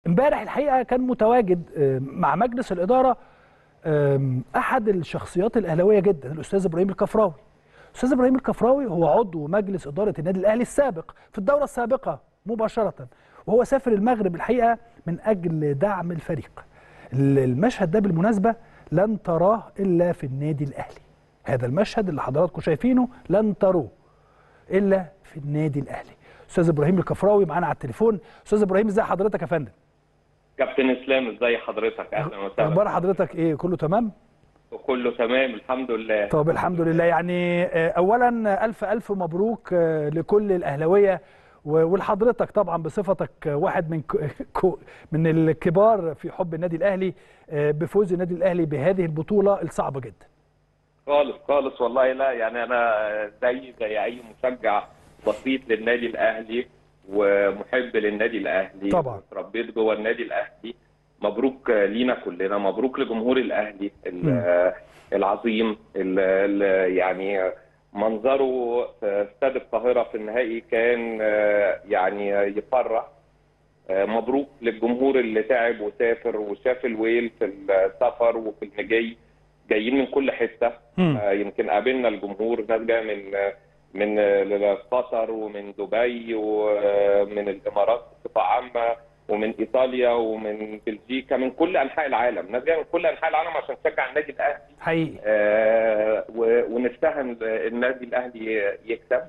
امبارح الحقيقه كان متواجد آه، مع مجلس الاداره آم، احد الشخصيات الاهلاويه جدا الاستاذ ابراهيم الكفراوي الاستاذ ابراهيم الكفراوي هو عضو مجلس اداره النادي الاهلي السابق في الدوره السابقه مباشره وهو سافر المغرب الحقيقه من اجل دعم الفريق المشهد ده بالمناسبه لن تراه الا في النادي الاهلي هذا المشهد اللي حضراتكم شايفينه لن تروه الا في النادي الاهلي استاذ ابراهيم الكفراوي معانا على التليفون استاذ ابراهيم ازي حضرتك يا فندم كابتن اسلام ازي حضرتك اهلا وسهلا اخبار حضرتك ايه كله تمام كله تمام الحمد لله طب الحمد لله يعني آه، اولا الف الف مبروك آه، لكل الاهلاويه و- ولحضرتك طبعا بصفتك آه، واحد من ك- كو- من الكبار في حب النادي الاهلي آه، بفوز النادي الاهلي بهذه البطوله الصعبه جدا خالص خالص والله لا يعني انا زي زي اي مشجع بسيط للنادي الاهلي ومحب للنادي الاهلي طبعا. اتربيت جوه النادي الاهلي مبروك لينا كلنا مبروك لجمهور الاهلي ال- مم. العظيم ال- ال- يعني منظره في استاد القاهره في النهائي كان آه، يعني يفرح آه، مبروك للجمهور اللي تعب وسافر وشاف الويل في السفر وفي المجي جايين من كل حته مم. آه، يمكن قابلنا الجمهور ناس جايه من من آه، قطر ومن دبي ومن الامارات بصفه عامه ومن ايطاليا ومن بلجيكا من كل انحاء العالم ناس جايه من كل انحاء العالم عشان تشجع النادي الاهلي حقيقي آه، و- ونفسها إن النادي الاهلي يكسب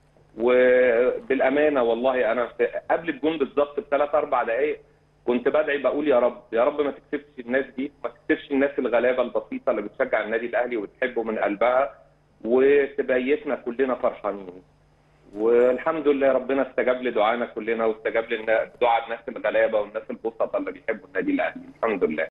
وبالامانه والله انا في- قبل الجون بالظبط بثلاث اربع دقائق كنت بدعي بقول يا رب يا رب ما تكسبش الناس دي ما تكسبش الناس الغلابه البسيطه اللي بتشجع النادي الاهلي وبتحبه من قلبها وتبيتنا كلنا فرحانين والحمد لله ربنا استجاب لدعانا كلنا واستجاب لدعاء الناس الغلابه والناس البسطاء اللي بيحبوا النادي الاهلي الحمد لله